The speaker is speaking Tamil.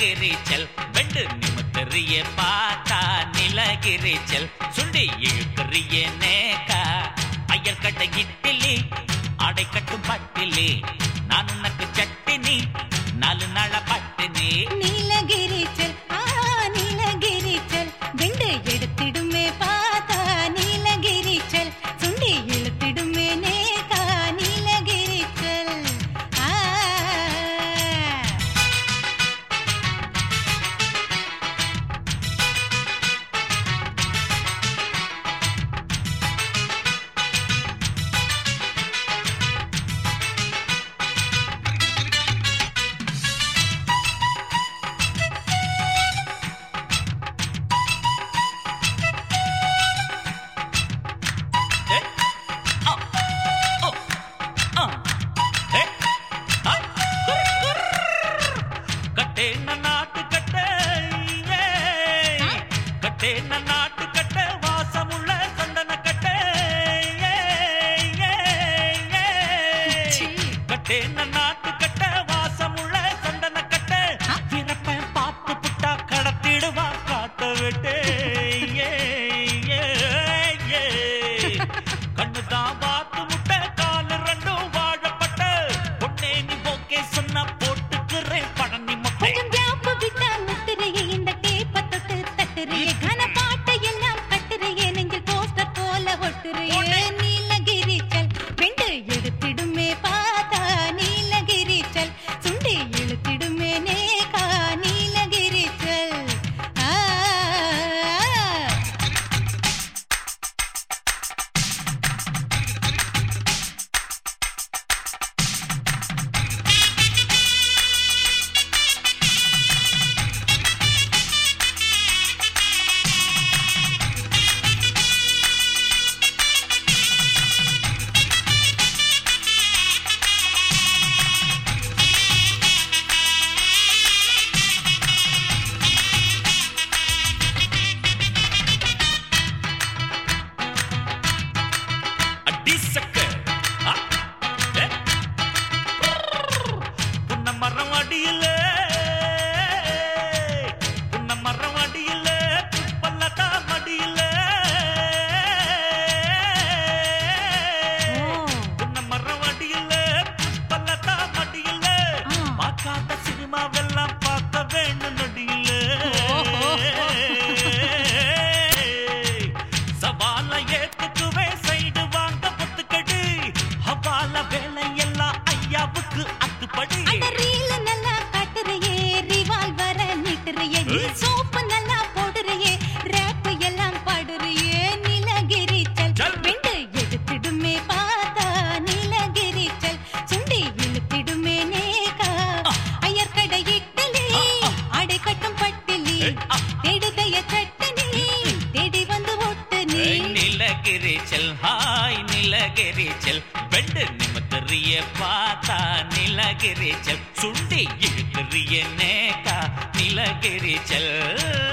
நிலகிரிச்சல் வெண்டு நிமித்தறிய பார்த்தா நிலகிரிச்சல் சுண்டி இழுக்கறிய நேக்கா ஐயர்கட்ட இட்டிலி அடை கட்டும் பட்டிலி நான் உனக்கு சட்டினி நாலு நாள பட்டினி நீலகிரிச்சல் ஆ நீலகிரிச்சல் வெண்டு எடுத்திடுமே பார்த்தா நீலகிரிச்சல் சுண்டி இழுத்திடுமே நேக்கா நீலகிரிச்சல் ஆ ஏ, ஆ, ஓ, ஆ, ஏ, ஆ, குர், குர். கட்டேன நாட்டு கட்டை, ஏ. கட்டேன நாட்டு கட்டை, வாசமுள்ள சந்தன கட்டை, ஏ, ஏ, ஏ. சீ. கட்டேன நாட்டு கட்டை, வாசமுள்ள சந்தன கட்டை. இறப்பேன் பார்த்து புட்டா கடத்திடுவா காட்ட விட்டு ஏ, ஏ, ஏ. கண்ணுதான் பார்த்து முட்டை காலு ரெண்டும் வாழப்பட்ட பொண்ணே நீ ஓகே சொன்னா போட்டுக்கிறேன் பழனி முட்டை கொஞ்சம் கேப் விட்டா முத்துறையே இந்த டேப்ப தொட்டு தட்டுறையே கன பாட்டை எல்லாம் கட்டுறையே நெஞ்சில் போஸ்டர் போல ஒட்டுறையே நீலகிரிச்சல் வெண்டு எடுத்திடுமே பார்த்தா நீலகிரிச்சல் சுண்டி இழுத்திடுமே நேகா நீலகிரிச்சல் ஆ அடி சக்க ஆ, ஏ. புன்ன மரம் அடியில புன்ன மரம் அடியில புப்பல்லதா மடியில ஓ. புன்ன மரம் அடியில புப்பல்லதா மடியில ஆ. பார்க்காத சினிமாவெல்லாம் பார்க்க வேணும் நொடியில சவால ஏத்துக்குவே சைடு வாங்க பொத்துக்கடி ஹவால வேலையெல்லாம் ஐயாவுக்கு அத்துப்படி அந்த ரீல் நல்லா காட்டுறையே ரிவால்வர நீட்டுறையே நீ சோப்பு நல்லா போடுறையே ரேப் எல்லாம் பாடுறையே நீலகிரிச்சல் சல். வெண்டு எடுத்திடுமே பார்த்தா நீலகிரிச்சல் சுண்டி இழுத்திடுமே நேகா ஐயர் கடை இட்டலி அடை கட்டும் பட்டிலி ஏய், ஆ. தேடுதைய சட்டனி தேடி வந்து ஒட்டு நீ நிலகிரிச்சல் ஹாய் நிலகிரிச்சல் வெண்டு நிமித்தறிய பார்த்தா நிலகிரிச்சல் சுண்டி இழுக்கிறிய நேக்கா நிலகிரிச்சல்